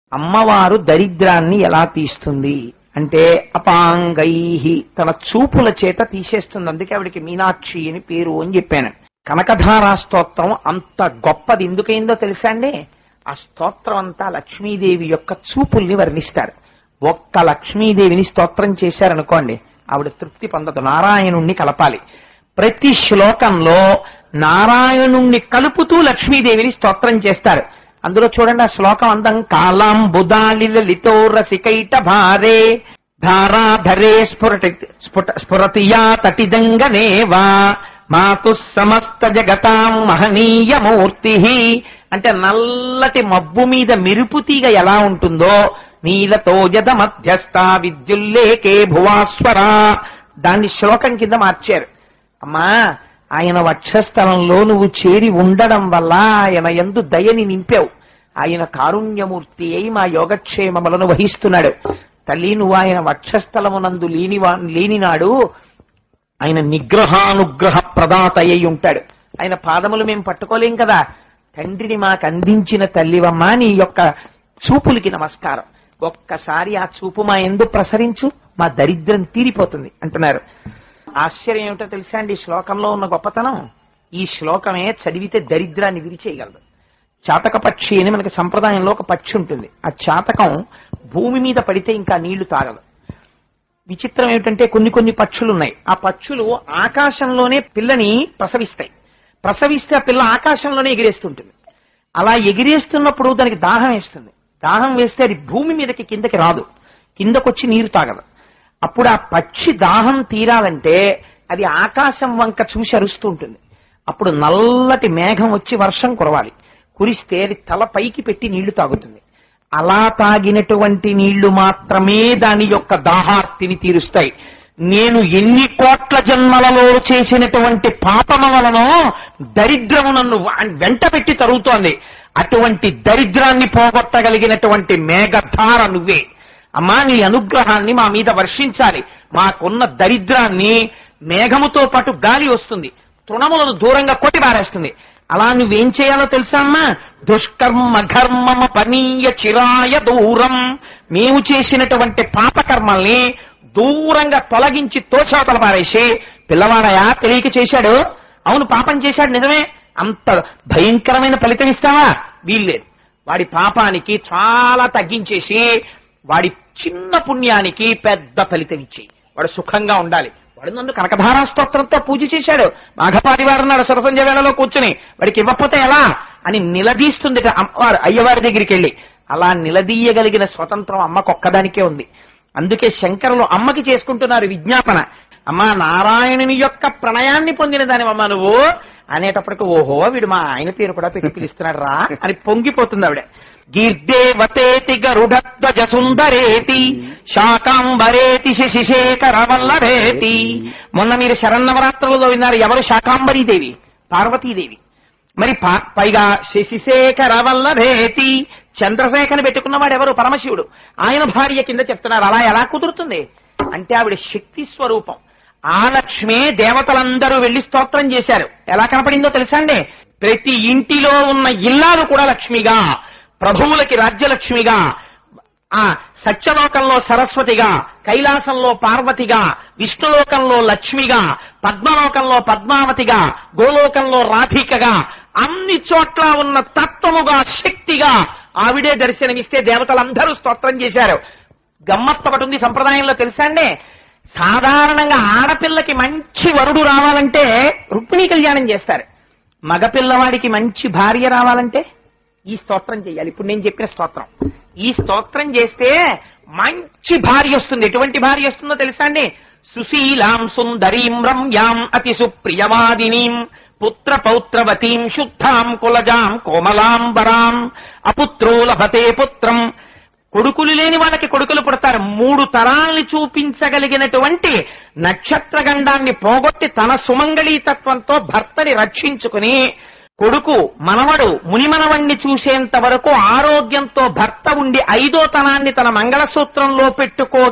అమ్మవారు దరిద్రాన్ని ఎలా తీస్తుంది అంటే అపాంగై తన చూపుల చేత తీసేస్తుంది అందుకే ఆవిడికి మీనాక్షి అని పేరు అని చెప్పాను కనకధారా స్తోత్రం అంత గొప్పది ఎందుకైందో తెలుసా అండి ఆ స్తోత్రం అంతా లక్ష్మీదేవి యొక్క చూపుల్ని వర్ణిస్తారు ఒక్క లక్ష్మీదేవిని స్తోత్రం చేశారనుకోండి ఆవిడ తృప్తి పొందదు నారాయణుణ్ణి కలపాలి ప్రతి శ్లోకంలో నారాయణుణ్ణి కలుపుతూ లక్ష్మీదేవిని స్తోత్రం చేస్తారు అందులో చూడండి ఆ శ్లోకం అందం కాలాం బుధాలి లలితో రసికైట భారే ధారాధరే స్ఫురటి స్ఫుట స్ఫురతియా తటిదంగనేవా మాతు సమస్త జగతాం మహనీయ మూర్తి అంటే నల్లటి మబ్బు మీద మెరుపు తీగ ఎలా ఉంటుందో నీలతో జద మధ్యస్థ విద్యుల్లేకే భువాస్వరా దాన్ని శ్లోకం కింద మార్చారు అమ్మా ఆయన వక్షస్థలంలో నువ్వు చేరి ఉండడం వల్ల ఆయన ఎందు దయని నింపావు ఆయన కారుణ్యమూర్తి అయి మా యోగక్షేమములను వహిస్తున్నాడు తల్లి నువ్వు ఆయన వక్షస్థలమునందు లేనివా లేనినాడు ఆయన నిగ్రహానుగ్రహ ప్రదాత అయి ఉంటాడు ఆయన పాదములు మేము పట్టుకోలేం కదా తండ్రిని మాకు అందించిన తల్లివమ్మ నీ యొక్క చూపులకి నమస్కారం ఒక్కసారి ఆ చూపు మా ఎందు ప్రసరించు మా దరిద్రం తీరిపోతుంది అంటున్నారు ఆశ్చర్యం ఏమిటో తెలుసా అండి ఈ శ్లోకంలో ఉన్న గొప్పతనం ఈ శ్లోకమే చదివితే దరిద్రాన్ని విరిచేయగలదు చాతక పక్షి అని మనకి సంప్రదాయంలో ఒక పక్షి ఉంటుంది ఆ చాతకం భూమి మీద పడితే ఇంకా నీళ్లు తాగదు విచిత్రం ఏమిటంటే కొన్ని కొన్ని పక్షులు ఉన్నాయి ఆ పక్షులు ఆకాశంలోనే పిల్లని ప్రసవిస్తాయి ప్రసవిస్తే ఆ పిల్ల ఆకాశంలోనే ఎగిరేస్తుంటుంది అలా ఎగిరేస్తున్నప్పుడు దానికి దాహం వేస్తుంది దాహం వేస్తే అది భూమి మీదకి కిందకి రాదు కిందకొచ్చి నీరు తాగదు అప్పుడు ఆ పక్షి దాహం తీరాలంటే అది ఆకాశం వంక చూసి అరుస్తూ ఉంటుంది అప్పుడు నల్లటి మేఘం వచ్చి వర్షం కురవాలి కురిస్తే అది తల పైకి పెట్టి నీళ్లు తాగుతుంది అలా తాగినటువంటి నీళ్లు మాత్రమే దాని యొక్క దాహార్తిని తీరుస్తాయి నేను ఎన్ని కోట్ల జన్మలలో చేసినటువంటి పాపమ వలనో దరిద్రము నన్ను వెంట పెట్టి తరుగుతోంది అటువంటి దరిద్రాన్ని పోగొట్టగలిగినటువంటి మేఘధార నువ్వే అమ్మా నీ అనుగ్రహాన్ని మా మీద వర్షించాలి మాకున్న దరిద్రాన్ని మేఘముతో పాటు గాలి వస్తుంది తృణములను దూరంగా కొట్టి పారేస్తుంది అలా నువ్వేం చేయాలో తెలుసా అమ్మా దుష్కర్మ ఘర్మమ పనీయ చిరాయ దూరం మేము చేసినటువంటి పాపకర్మల్ని దూరంగా తొలగించి తోచవతల పారేసి పిల్లవాడయా తెలియక చేశాడు అవును పాపం చేశాడు నిజమే అంత భయంకరమైన ఫలితం ఇస్తావా వీల్లేదు వాడి పాపానికి చాలా తగ్గించేసి వాడి చిన్న పుణ్యానికి పెద్ద ఫలితం ఇచ్చి వాడు సుఖంగా ఉండాలి వాడు నన్ను కనకధారా స్తోత్రంతో పూజ చేశాడు మాఘపాటి వారు నాడు సరసంజ వేళలో కూర్చుని వాడికి ఇవ్వకపోతే ఎలా అని నిలదీస్తుంది అమ్మవారు అయ్యవారి దగ్గరికి వెళ్ళి అలా నిలదీయగలిగిన స్వతంత్రం అమ్మకు ఒక్కదానికే ఉంది అందుకే శంకరులు అమ్మకి చేసుకుంటున్నారు విజ్ఞాపన అమ్మా నారాయణుని యొక్క ప్రణయాన్ని పొందిన దానివమ్మ నువ్వు అనేటప్పటికి ఓహో వీడు మా ఆయన పేరు కూడా పెట్టి పిలుస్తున్నాడు రా అని పొంగిపోతుంది ఆవిడ గీర్దేవతేతి గరుడధ్వజ సుందరేతి శాకాంబరేతి శశిశేఖర వల్లభేతి మొన్న మీరు శరన్నవరాత్రులలో విన్నారు ఎవరు శాకాంబరీదేవి పార్వతీదేవి మరి పా- పైగా శశిశేఖర వల్లభేతి చంద్రశేఖర్ పెట్టుకున్నవాడు ఎవరు పరమశివుడు ఆయన భార్య కింద చెప్తున్నారు అలా ఎలా కుదురుతుంది అంటే ఆవిడ శక్తి స్వరూపం ఆ లక్ష్మే దేవతలందరూ వెళ్లి స్తోత్రం చేశారు ఎలా కనపడిందో తెలుసా అండి ప్రతి ఇంటిలో ఉన్న ఇల్లాలు కూడా లక్ష్మిగా ప్రభువులకి రాజ్యలక్ష్మిగా ఆ సత్యలోకంలో సరస్వతిగా కైలాసంలో పార్వతిగా విష్ణులోకంలో లక్ష్మిగా పద్మలోకంలో పద్మావతిగా గోలోకంలో రాధికగా అన్ని చోట్ల ఉన్న తత్వముగా శక్తిగా ఆవిడే దర్శనమిస్తే దేవతలందరూ స్తోత్రం చేశారు గమ్మత్తు ఒకటి ఉంది సంప్రదాయంలో తెలుసా అండి సాధారణంగా ఆడపిల్లకి మంచి వరుడు రావాలంటే రుక్మిణీ కళ్యాణం చేస్తారు మగపిల్లవాడికి మంచి భార్య రావాలంటే ఈ స్తోత్రం చేయాలి ఇప్పుడు నేను చెప్పిన స్తోత్రం ఈ స్తోత్రం చేస్తే మంచి భార్య వస్తుంది ఎటువంటి భార్య వస్తుందో తెలుసా అండి సుశీలాం సుందరీం రమ్యాం అతి సుప్రియవాదినీం పుత్ర పౌత్రవతీం శుద్ధాం కులజాం కోమలాంబరాం అపుత్రో లభతే పుత్రం కొడుకులు లేని వాళ్ళకి కొడుకులు పుడతారు మూడు తరాల్ని చూపించగలిగినటువంటి నక్షత్ర గండాన్ని పోగొట్టి తన సుమంగళీతత్వంతో భర్తని రక్షించుకుని కొడుకు మనవడు మునిమనవణ్ణి చూసేంత వరకు ఆరోగ్యంతో భర్త ఉండి ఐదో తనాన్ని తన మంగళసూత్రంలో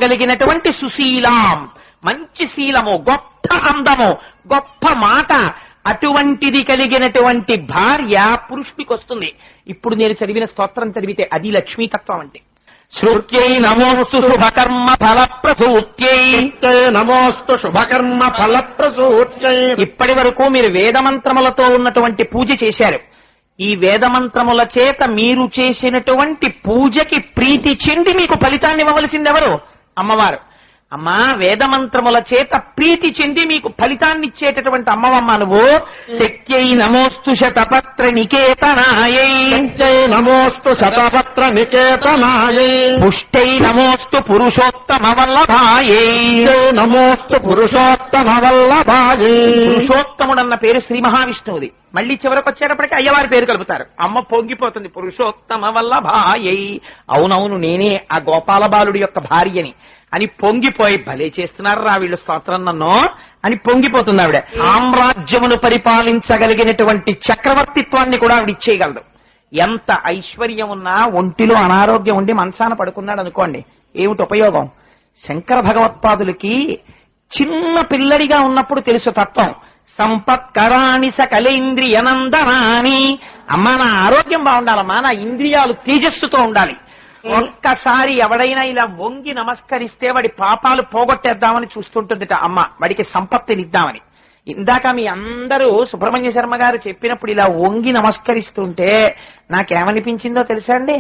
పెట్టుకోగలిగినటువంటి సుశీలాం మంచి శీలము గొప్ప అందము గొప్ప మాట అటువంటిది కలిగినటువంటి భార్య పురుషుడికి వస్తుంది ఇప్పుడు నేను చదివిన స్తోత్రం చదివితే అది లక్ష్మీతత్వం అంటే శృత్యై నమోస్తు శుభకర్మ ఫలప్రసూత్యై నమోస్తు శుభకర్మ ఫలప్రసూత్యై ఇప్పటి వరకు మీరు వేదమంత్రములతో ఉన్నటువంటి పూజ చేశారు ఈ వేదమంత్రముల చేత మీరు చేసినటువంటి పూజకి ప్రీతి చెంది మీకు ఫలితాన్ని ఇవ్వవలసింది ఎవరు అమ్మవారు అమ్మా వేదమంత్రముల చేత ప్రీతి చెంది మీకు ఫలితాన్ని ఇచ్చేటటువంటి అమ్మవమ్మ నువ్వు శక్త్యై నమోస్తు శతపత్ర నికేతనాయై నిత్యై నమోస్తు శతపత్ర నికేతనాయై పుష్టై నమోస్తు పురుషోత్తమ వల్లభాయై నిత్యై నమోస్తు పురుషోత్తమ వల్లభాయై పురుషోత్తముడన్న పేరు శ్రీ మహావిష్ణువుది మళ్ళీ చివరికి వచ్చేటప్పటికి అయ్యవారి పేరు కలుపుతారు అమ్మ పొంగిపోతుంది పురుషోత్తమ వల్ల భాయై అవునవును నేనే ఆ గోపాల బాలుడి యొక్క భార్యని అని పొంగిపోయి భలే చేస్తున్నారు రా వీళ్ళు స్తోత్రం నన్ను అని పొంగిపోతుంది ఆవిడ సామ్రాజ్యమును పరిపాలించగలిగినటువంటి చక్రవర్తిత్వాన్ని కూడా ఆవిడ ఇచ్చేయగలదు ఎంత ఐశ్వర్యం ఉన్నా ఒంటిలో అనారోగ్యం ఉండి మంచాన పడుకున్నాడు అనుకోండి ఏమిటి ఉపయోగం శంకర భగవత్పాదులకి చిన్న పిల్లడిగా ఉన్నప్పుడు తెలుసు తత్వం సంపత్కరాణి సకలేంద్రియనందనాని అమ్మా నా ఆరోగ్యం బాగుండాలమ్మా నా ఇంద్రియాలు తేజస్సుతో ఉండాలి ఒక్కసారి ఎవడైనా ఇలా వంగి నమస్కరిస్తే వాడి పాపాలు పోగొట్టేద్దామని చూస్తుంటుందిట అమ్మ వాడికి సంపత్తినిద్దామని ఇందాక మీ అందరూ సుబ్రహ్మణ్య శర్మ గారు చెప్పినప్పుడు ఇలా వంగి నమస్కరిస్తుంటే నాకేమనిపించిందో తెలుసా అండి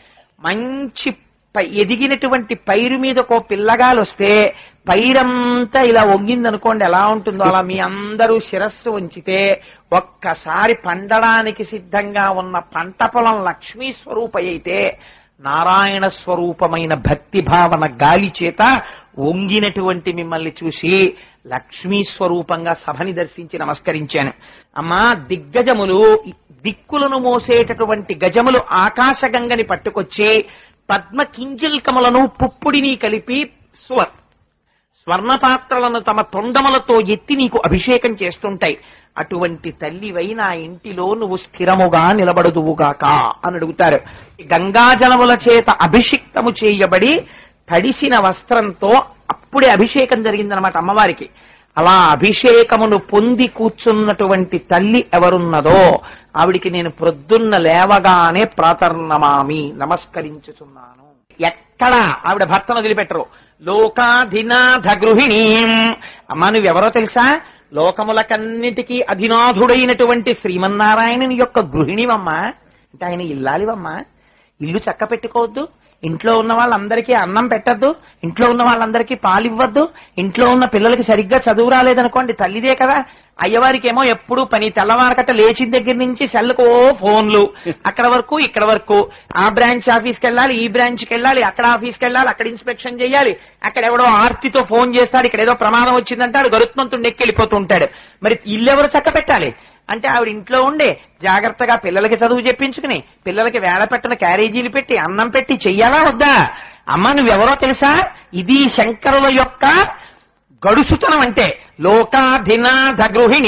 మంచి పై- ఎదిగినటువంటి పైరు మీద ఒక పిల్లగాలు వస్తే పైరంతా ఇలా వంగిందనుకోండి ఎలా ఉంటుందో అలా మీ అందరూ శిరస్సు ఉంచితే ఒక్కసారి పండడానికి సిద్ధంగా ఉన్న పంట పొలం లక్ష్మీ స్వరూప అయితే నారాయణ స్వరూపమైన భక్తి భావన గాలి చేత వంగినటువంటి మిమ్మల్ని చూసి లక్ష్మీ స్వరూపంగా సభని దర్శించి నమస్కరించాను అమ్మా దిగ్గజములు దిక్కులను మోసేటటువంటి గజములు ఆకాశగంగని పట్టుకొచ్చి పద్మ కింజల్కములను పుప్పుడిని కలిపి స్వ స్వర్ణపాత్రలను తమ తొండములతో ఎత్తి నీకు అభిషేకం చేస్తుంటాయి అటువంటి తల్లివై నా ఇంటిలో నువ్వు స్థిరముగా నిలబడుదువుగాక అని అడుగుతారు గంగాజలముల చేత అభిషిక్తము చేయబడి తడిసిన వస్త్రంతో అప్పుడే అభిషేకం జరిగిందనమాట అమ్మవారికి అలా అభిషేకమును పొంది కూర్చున్నటువంటి తల్లి ఎవరున్నదో ఆవిడికి నేను ప్రొద్దున్న లేవగానే ప్రాతర్నమామి నమస్కరించుచున్నాను ఎక్కడ ఆవిడ భర్తను వదిలిపెట్టరు లోకాధినాథ గృహిణీ అమ్మా నువ్వెవరో తెలుసా లోకములకన్నిటికీ అధినాథుడైనటువంటి శ్రీమన్నారాయణుని యొక్క గృహిణివమ్మా అంటే ఆయన ఇల్లాలివమ్మా ఇల్లు చక్క పెట్టుకోవద్దు ఇంట్లో ఉన్న వాళ్ళందరికీ అన్నం పెట్టద్దు ఇంట్లో ఉన్న వాళ్ళందరికీ పాలు ఇవ్వద్దు ఇంట్లో ఉన్న పిల్లలకి సరిగ్గా చదువు రాలేదనుకోండి తల్లిదే కదా అయ్యవారికి ఏమో ఎప్పుడు పని తెల్లవారకట లేచిన దగ్గర నుంచి సెల్లుకో ఫోన్లు అక్కడ వరకు ఇక్కడ వరకు ఆ బ్రాంచ్ ఆఫీస్కి వెళ్ళాలి ఈ బ్రాంచ్కి వెళ్ళాలి అక్కడ ఆఫీస్కి వెళ్ళాలి అక్కడ ఇన్స్పెక్షన్ చేయాలి అక్కడ ఎవడో ఆర్తితో ఫోన్ చేస్తాడు ఇక్కడ ఏదో ప్రమాదం వచ్చిందంటాడు గరుత్మంతుడు నెక్కి వెళ్ళిపోతూ ఉంటాడు మరి ఇల్లు ఎవరు చక్క పెట్టాలి అంటే ఆవిడ ఇంట్లో ఉండే జాగ్రత్తగా పిల్లలకి చదువు చెప్పించుకుని పిల్లలకి వేళ పెట్టిన క్యారేజీలు పెట్టి అన్నం పెట్టి చెయ్యాలా వద్దా అమ్మ నువ్వెవరో తెలుసా ఇది శంకరుల యొక్క గడుసుతనం అంటే లోకాధినాథ గృహిణీ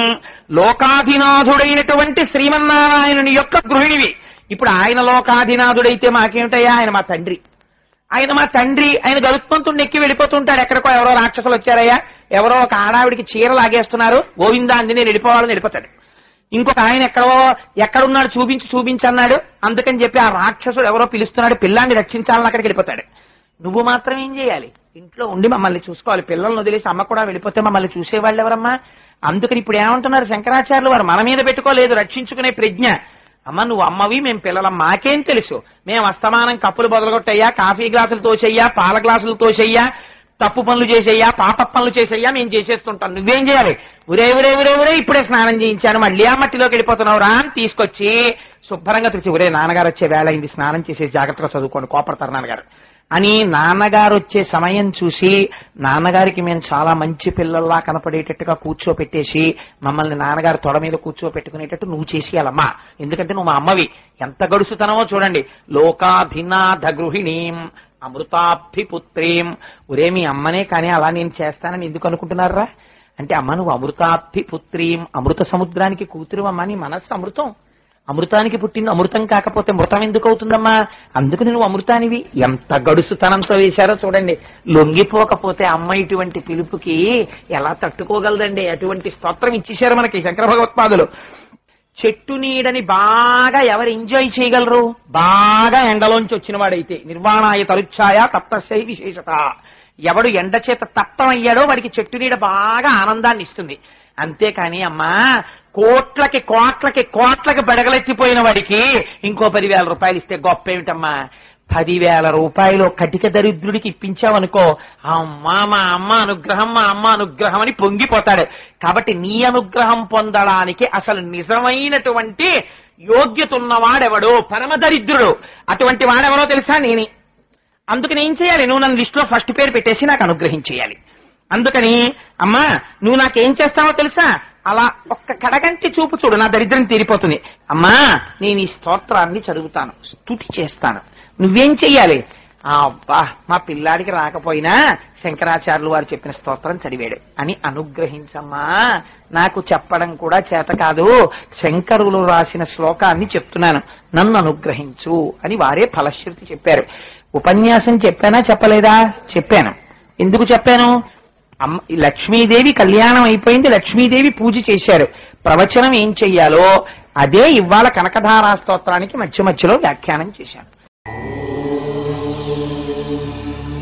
లోకాధినాథుడైనటువంటి శ్రీమన్నారాయణుని యొక్క గృహిణివి ఇప్పుడు ఆయన లోకాధినాథుడైతే మాకేమిటయ్యా ఆయన మా తండ్రి ఆయన మా తండ్రి ఆయన గరుత్మంతుడిని ఎక్కి వెళ్ళిపోతుంటాడు ఎక్కడికో ఎవరో రాక్షసులు వచ్చారయ్యా ఎవరో ఒక ఆడావిడికి చీర లాగేస్తున్నారు గోవిందా అంది నేను వెళ్ళిపోవాలని వెళ్ళిపోతాడు ఇంకొక ఆయన ఎక్కడో ఎక్కడున్నాడు చూపించి చూపించి అన్నాడు అందుకని చెప్పి ఆ రాక్షసుడు ఎవరో పిలుస్తున్నాడు పిల్లాన్ని రక్షించాలని అక్కడికి వెళ్ళిపోతాడు నువ్వు మాత్రం ఏం చేయాలి ఇంట్లో ఉండి మమ్మల్ని చూసుకోవాలి పిల్లల్ని వదిలేసి అమ్మ కూడా వెళ్ళిపోతే మమ్మల్ని చూసేవాళ్ళు ఎవరమ్మా అందుకని ఇప్పుడు ఏమంటున్నారు శంకరాచార్యులు వారు మన మీద పెట్టుకోలేదు రక్షించుకునే ప్రజ్ఞ అమ్మ నువ్వు అమ్మవి మేము పిల్లలం మాకేం తెలుసు మేము అస్తమానం కప్పులు బొదలగొట్టయ్యా కాఫీ గ్లాసులు తోచెయ్యా పాల గ్లాసులు తోచెయ్యా తప్పు పనులు చేసేయ్యా పాప పనులు చేసేయ్యా మేము చేసేస్తుంటాం నువ్వేం చేయాలి ఉరే ఉరే ఉరే ఉరే ఇప్పుడే స్నానం చేయించాను మళ్ళీ ఆ మట్టిలోకి వెళ్ళిపోతున్నావు రా అని తీసుకొచ్చి శుభ్రంగా తెచ్చి ఉరే నాన్నగారు వచ్చే వేళ అయింది స్నానం చేసేసి జాగ్రత్తగా చదువుకోండి కోపడతారు నాన్నగారు అని నాన్నగారు వచ్చే సమయం చూసి నాన్నగారికి మేము చాలా మంచి పిల్లల్లా కనపడేటట్టుగా కూర్చోపెట్టేసి మమ్మల్ని నాన్నగారు తొడ మీద కూర్చోపెట్టుకునేటట్టు నువ్వు చేసేయాలమ్మా ఎందుకంటే నువ్వు మా అమ్మవి ఎంత గడుసుతనమో చూడండి లోకాధినాథ గృహిణీం అమృతాభిపుత్రీం ఒరే మీ అమ్మనే కానీ అలా నేను చేస్తానని ఎందుకు అనుకుంటున్నారా అంటే అమ్మ నువ్వు అమృతాభిపుత్రీం అమృత సముద్రానికి కూతురు అమ్మ నీ మనస్సు అమృతం అమృతానికి పుట్టింది అమృతం కాకపోతే మృతం ఎందుకు అవుతుందమ్మా అందుకు నువ్వు అమృతానివి ఎంత గడుసుతనంతో వేశారో చూడండి లొంగిపోకపోతే అమ్మ ఇటువంటి పిలుపుకి ఎలా తట్టుకోగలదండి అటువంటి స్తోత్రం ఇచ్చేశారు మనకి శంకర భగవత్పాదులు చెట్టు నీడని బాగా ఎవరు ఎంజాయ్ చేయగలరు బాగా ఎండలోంచి వచ్చిన వాడైతే నిర్వాణాయ తరుచ్ఛాయ తప్తశై విశేషత ఎవడు ఎండ చేత తప్తమయ్యాడో వాడికి చెట్టు నీడ బాగా ఆనందాన్ని ఇస్తుంది అంతేకాని అమ్మా కోట్లకి కోట్లకి కోట్లకి బెడగలెత్తిపోయిన వాడికి ఇంకో పదివేల రూపాయలు ఇస్తే గొప్ప ఏమిటమ్మా పదివేల రూపాయలు కటిక దరిద్రుడికి ఇప్పించావనుకో అమ్మా మా అమ్మ అనుగ్రహం మా అమ్మ అనుగ్రహం అని పొంగిపోతాడు కాబట్టి నీ అనుగ్రహం పొందడానికి అసలు నిజమైనటువంటి యోగ్యత ఉన్నవాడెవడు పరమ దరిద్రుడు అటువంటి వాడెవరో తెలుసా నేనే అందుకని ఏం చేయాలి నువ్వు నన్ను లిస్టులో ఫస్ట్ పేరు పెట్టేసి నాకు అనుగ్రహించేయాలి అందుకని అమ్మా నువ్వు నాకేం చేస్తావో తెలుసా అలా ఒక్క కడగంటి చూపు చూడు నా దరిద్రం తీరిపోతుంది అమ్మా నేను ఈ స్తోత్రాన్ని చదువుతాను స్తుతి చేస్తాను నువ్వేం చెయ్యాలి ఆ, అబ్బా మా పిల్లాడికి రాకపోయినా శంకరాచార్యులు వారు చెప్పిన స్తోత్రం చదివాడు అని అనుగ్రహించమ్మా నాకు చెప్పడం కూడా చేత కాదు శంకరులు రాసిన శ్లోకాన్ని చెప్తున్నాను నన్ను అనుగ్రహించు అని వారే ఫలశ్రుతి చెప్పారు ఉపన్యాసం చెప్పానా చెప్పలేదా చెప్పాను ఎందుకు చెప్పాను అమ్మ ఈ లక్ష్మీదేవి కళ్యాణం అయిపోయింది లక్ష్మీదేవి పూజ చేశారు ప్రవచనం ఏం చెయ్యాలో అదే ఇవాళ కనకధారా స్తోత్రానికి మధ్య మధ్యలో వ్యాఖ్యానం చేశాను